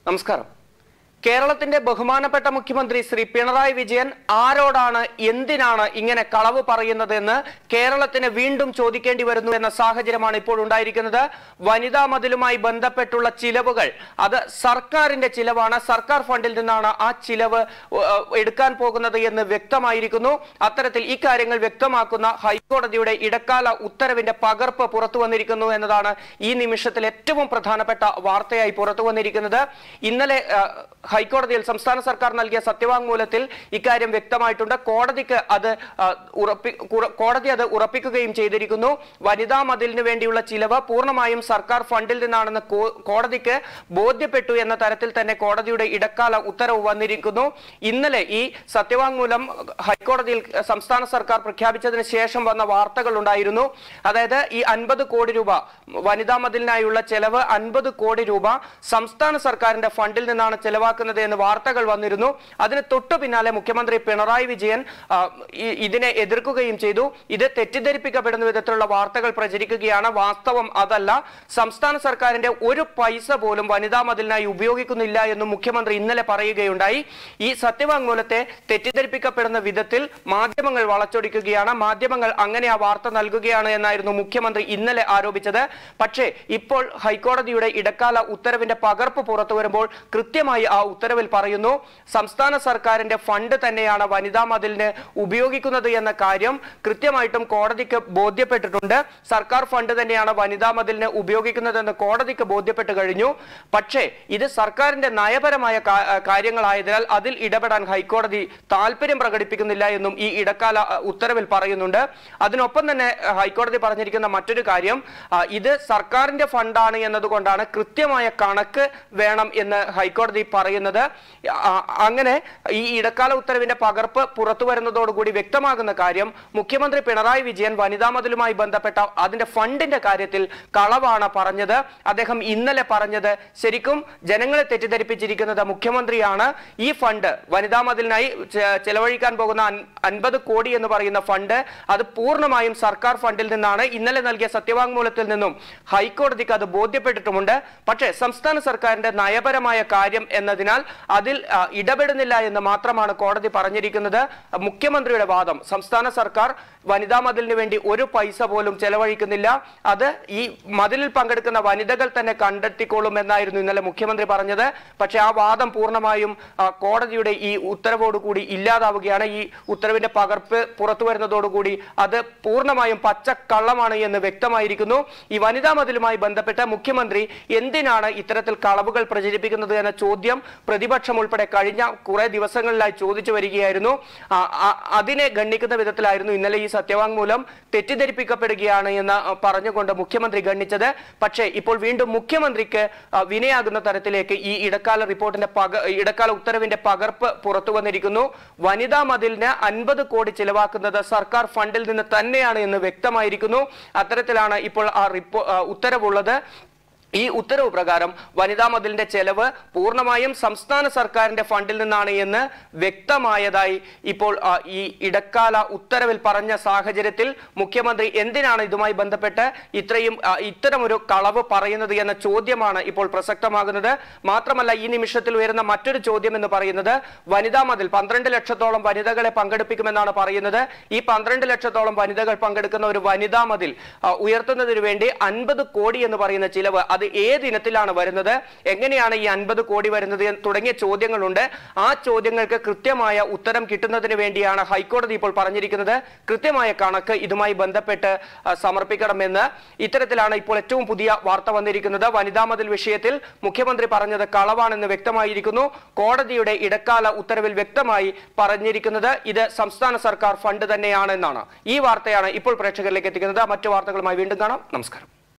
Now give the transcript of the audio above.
നമസ്കാരം കേരളത്തിന്റെ ബഹുമാനപ്പെട്ട മുഖ്യമന്ത്രി ശ്രീ പിണറായി വിജയൻ ആരോടാണ് എന്തിനാണ് ഇങ്ങനെ കളവ് പറയുന്നത് എന്ന് കേരളത്തിന് വീണ്ടും ചോദിക്കേണ്ടി വരുന്നു എന്ന സാഹചര്യമാണ് ഇപ്പോൾ ഉണ്ടായിരിക്കുന്നത് വനിതാ മതിലുമായി ബന്ധപ്പെട്ടുള്ള ചിലവുകൾ അത് സർക്കാരിന്റെ ചിലവാണ് സർക്കാർ ഫണ്ടിൽ നിന്നാണ് ആ ചിലവ് ഏഹ്, എടുക്കാൻ പോകുന്നത് എന്ന് വ്യക്തമായിരിക്കുന്നു അത്തരത്തിൽ ഇക്കാര്യങ്ങൾ വ്യക്തമാക്കുന്ന ഹൈക്കോടതിയുടെ ഇടക്കാല ഉത്തരവിന്റെ പകർപ്പ് പുറത്തു വന്നിരിക്കുന്നു എന്നതാണ് ഈ നിമിഷത്തിൽ ഏറ്റവും പ്രധാനപ്പെട്ട വാർത്തയായി പുറത്തു വന്നിരിക്കുന്നത് ഇന്നലെ ആ, ഹൈക്കോടതിയിൽ സംസ്ഥാന സർക്കാർ നൽകിയ സത്യവാങ്മൂലത്തിൽ ഇക്കാര്യം വ്യക്തമായിട്ടുണ്ട് കോടതിക്ക് അത് ആ, ഉറപ്പി കുറ- കോടതി അത് ഉറപ്പിക്കുകയും ചെയ്തിരിക്കുന്നു വനിതാ മതിലിന് വേണ്ടിയുള്ള ചിലവ് പൂർണ്ണമായും സർക്കാർ ഫണ്ടിൽ നിന്നാണെന്ന് കോ- കോടതിക്ക് ബോധ്യപ്പെട്ടു എന്ന തരത്തിൽ തന്നെ കോടതിയുടെ ഇടക്കാല ഉത്തരവ് വന്നിരിക്കുന്നു ഇന്നലെ ഈ സത്യവാങ്മൂലം ഹൈക്കോടതിയിൽ സംസ്ഥാന സർക്കാർ പ്രഖ്യാപിച്ചതിന് ശേഷം വന്ന വാർത്തകൾ ഉണ്ടായിരുന്നു അതായത് ഈ അൻപത് കോടി രൂപ വനിതാ മതിലിനായുള്ള ചെലവ് അൻപത് കോടി രൂപ സംസ്ഥാന സർക്കാരിന്റെ ഫണ്ടിൽ നിന്നാണ് ചെലവാക്കുന്നത് എന്ന് വാർത്തകൾ വന്നിരുന്നു അതിന് തൊട്ടു പിന്നാലെ മുഖ്യമന്ത്രി പിണറായി വിജയൻ ആ, ഈ- ഇതിനെ എതിർക്കുകയും ചെയ്തു ഇത് തെറ്റിദ്ധരിപ്പിക്കപ്പെടുന്ന വിധത്തിലുള്ള വാർത്തകൾ പ്രചരിക്കുകയാണ് വാസ്തവം അതല്ല സംസ്ഥാന സർക്കാരിന്റെ ഒരു പൈസ പോലും വനിതാ മതിലിനായി ഉപയോഗിക്കുന്നില്ല എന്നും മുഖ്യമന്ത്രി ഇന്നലെ പറയുകയുണ്ടായി ഈ സത്യവാങ്മൂലത്തെ തെറ്റിദ്ധരിപ്പിക്കപ്പെടുന്ന വിധത്തിൽ മാധ്യമങ്ങൾ വളച്ചൊടിക്കുകയാണ് മാധ്യമങ്ങൾ അങ്ങനെ ആ വാർത്ത നൽകുകയാണ് എന്നായിരുന്നു മുഖ്യമന്ത്രി ഇന്നലെ ആരോപിച്ചത് പക്ഷേ ഇപ്പോൾ ഹൈക്കോടതിയുടെ ഇടക്കാല ഉത്തരവിന്റെ പകർപ്പ് പുറത്തു വരുമ്പോൾ കൃത്യമായി ആ ഉത്തരവിൽ പറയുന്നു സംസ്ഥാന സർക്കാരിന്റെ ഫണ്ട് തന്നെയാണ് വനിതാ മതിലിന് ഉപയോഗിക്കുന്നത് എന്ന കാര്യം കൃത്യമായിട്ടും കോടതിക്ക് ബോധ്യപ്പെട്ടിട്ടുണ്ട് സർക്കാർ ഫണ്ട് തന്നെയാണ് വനിതാ മതിലിന് ഉപയോഗിക്കുന്നതെന്ന് കോടതിക്ക് ബോധ്യപ്പെട്ട് കഴിഞ്ഞു പക്ഷേ ഇത് സർക്കാരിന്റെ നയപരമായ കാ- ആ, കാര്യങ്ങളായതിനാൽ അതിൽ ഇടപെടാൻ ഹൈക്കോടതി താല്പര്യം പ്രകടിപ്പിക്കുന്നില്ല എന്നും ഈ ഇടക്കാല ആ, ഉത്തരവിൽ പറയുന്നുണ്ട് അതിനൊപ്പം തന്നെ ആ, ഹൈക്കോടതി പറഞ്ഞിരിക്കുന്ന മറ്റൊരു കാര്യം ആ, ഇത് സർക്കാരിന്റെ ഫണ്ടാണ് എന്നതുകൊണ്ടാണ് കൃത്യമായ കണക്ക് വേണം എന്ന് ഹൈക്കോടതി പറയുന്നത് ആ, അങ്ങനെ ഈ ഇടക്കാല ഉത്തരവിന്റെ പകർപ്പ് പുറത്തു വരുന്നതോടുകൂടി വ്യക്തമാകുന്ന കാര്യം മുഖ്യമന്ത്രി പിണറായി വിജയൻ വനിതാ മതിലുമായി ബന്ധപ്പെട്ട അതിന്റെ ഫണ്ടിന്റെ കാര്യത്തിൽ കളവാണ് പറഞ്ഞത് അദ്ദേഹം ഇന്നലെ പറഞ്ഞത് ശരിക്കും ജനങ്ങളെ തെറ്റിദ്ധരിപ്പിച്ചിരിക്കുന്നത് മുഖ്യമന്ത്രിയാണ് ഈ ഫണ്ട് വനിതാ മതിലിനായി ചെ- ചെലവഴിക്കാൻ പോകുന്ന അൻ- അൻപത് കോടി എന്ന് പറയുന്ന ഫണ്ട് അത് പൂർണ്ണമായും സർക്കാർ ഫണ്ടിൽ നിന്നാണ് ഇന്നലെ നൽകിയ സത്യവാങ്മൂലത്തിൽ നിന്നും ഹൈക്കോടതിക്ക് അത് ബോധ്യപ്പെട്ടിട്ടുമുണ്ട് പക്ഷേ സംസ്ഥാന സർക്കാരിന്റെ നയപരമായ കാര്യം എന്നതിനാൽ അതിൽ ആ, ഇടപെടുന്നില്ല എന്ന് മാത്രമാണ് കോടതി പറഞ്ഞിരിക്കുന്നത് മുഖ്യമന്ത്രിയുടെ വാദം സംസ്ഥാന സർക്കാർ വനിതാ മതിലിന് വേണ്ടി ഒരു പൈസ പോലും ചെലവഴിക്കുന്നില്ല അത് ഈ മതിലിൽ പങ്കെടുക്കുന്ന വനിതകൾ തന്നെ കണ്ടെത്തിക്കോളും എന്നായിരുന്നു ഇന്നലെ മുഖ്യമന്ത്രി പറഞ്ഞത് പക്ഷെ ആ വാദം പൂർണ്ണമായും ആ, കോടതിയുടെ ഈ ഉത്തരവോടുകൂടി ഇല്ലാതാവുകയാണ് ഈ ഉത്തരവിന്റെ പകർപ്പ് പുറത്തു വരുന്നതോടുകൂടി അത് പൂർണ്ണമായും പച്ചക്കള്ളമാണ് എന്ന് വ്യക്തമായിരിക്കുന്നു ഈ വനിതാ മതിലുമായി ബന്ധപ്പെട്ട് മുഖ്യമന്ത്രി എന്തിനാണ് ഇത്തരത്തിൽ കളവുകൾ പ്രചരിപ്പിക്കുന്നത് എന്ന ചോദ്യം പ്രതിപക്ഷം ഉൾപ്പെടെ കഴിഞ്ഞ കുറെ ദിവസങ്ങളിലായി ചോദിച്ചു വരികയായിരുന്നു ആ, ആ, അതിനെ ഗണ്ണിക്കുന്ന വിധത്തിലായിരുന്നു ഇന്നലെ ഈ സത്യവാങ്മൂലം തെറ്റിദ്ധരിപ്പിക്കപ്പെടുകയാണ് എന്ന് പറഞ്ഞുകൊണ്ട് മുഖ്യമന്ത്രി ഗണ്ണിച്ചത് പക്ഷേ ഇപ്പോൾ വീണ്ടും മുഖ്യമന്ത്രിക്ക് ആ, വിനയാകുന്ന തരത്തിലേക്ക് ഈ ഇടക്കാല റിപ്പോർട്ടിന്റെ പക ഇടക്കാല ഉത്തരവിന്റെ പകർപ്പ് പുറത്തു വന്നിരിക്കുന്നു വനിതാ മതിലിന് അൻപത് കോടി ചിലവാക്കുന്നത് സർക്കാർ ഫണ്ടിൽ നിന്ന് തന്നെയാണ് എന്ന് വ്യക്തമായിരിക്കുന്നു അത്തരത്തിലാണ് ഇപ്പോൾ ആ റിപ്പോ ആ, ഉത്തരവുള്ളത് ഈ ഉത്തരവ് പ്രകാരം വനിതാ മതിലിന്റെ ചെലവ് പൂർണ്ണമായും സംസ്ഥാന സർക്കാരിന്റെ ഫണ്ടിൽ നിന്നാണ് എന്ന് വ്യക്തമായതായി ഇപ്പോൾ ആ, ഈ ഇടക്കാല ഉത്തരവിൽ പറഞ്ഞ സാഹചര്യത്തിൽ മുഖ്യമന്ത്രി എന്തിനാണ് ഇതുമായി ബന്ധപ്പെട്ട് ഇത്രയും ആ, ഇത്തരമൊരു കളവ് പറയുന്നത് എന്ന ചോദ്യമാണ് ഇപ്പോൾ പ്രസക്തമാകുന്നത് മാത്രമല്ല ഈ നിമിഷത്തിൽ ഉയരുന്ന മറ്റൊരു ചോദ്യം എന്ന് പറയുന്നത് വനിതാ മതിൽ പന്ത്രണ്ട് ലക്ഷത്തോളം വനിതകളെ പങ്കെടുപ്പിക്കുമെന്നാണ് പറയുന്നത് ഈ പന്ത്രണ്ട് ലക്ഷത്തോളം വനിതകൾ പങ്കെടുക്കുന്ന ഒരു വനിതാ മതിൽ ആ, ഉയർത്തുന്നതിന് വേണ്ടി അൻപത് കോടി എന്ന് പറയുന്ന ചിലവ് അത് ഏത് ഇനത്തിലാണ് വരുന്നത് എങ്ങനെയാണ് ഈ അൻപത് കോടി വരുന്നത് എന്ന് തുടങ്ങിയ ചോദ്യങ്ങളുണ്ട് ആ ചോദ്യങ്ങൾക്ക് കൃത്യമായ ഉത്തരം കിട്ടുന്നതിന് വേണ്ടിയാണ് ഹൈക്കോടതി ഇപ്പോൾ പറഞ്ഞിരിക്കുന്നത് കൃത്യമായ കണക്ക് ഇതുമായി ബന്ധപ്പെട്ട് ആ, സമർപ്പിക്കണമെന്ന് ഇത്തരത്തിലാണ് ഇപ്പോൾ ഏറ്റവും പുതിയ വാർത്ത വന്നിരിക്കുന്നത് വനിതാ മതിൽ വിഷയത്തിൽ മുഖ്യമന്ത്രി പറഞ്ഞത് കളവാണെന്ന് വ്യക്തമായിരിക്കുന്നു കോടതിയുടെ ഇടക്കാല ഉത്തരവിൽ വ്യക്തമായി പറഞ്ഞിരിക്കുന്നത് ഇത് സംസ്ഥാന സർക്കാർ ഫണ്ട് തന്നെയാണെന്നാണ് ഈ വാർത്തയാണ് ഇപ്പോൾ പ്രേക്ഷകരിലേക്ക് എത്തിക്കുന്നത് മറ്റു വാർത്തകളുമായി വീണ്ടും കാണാം നമസ്കാരം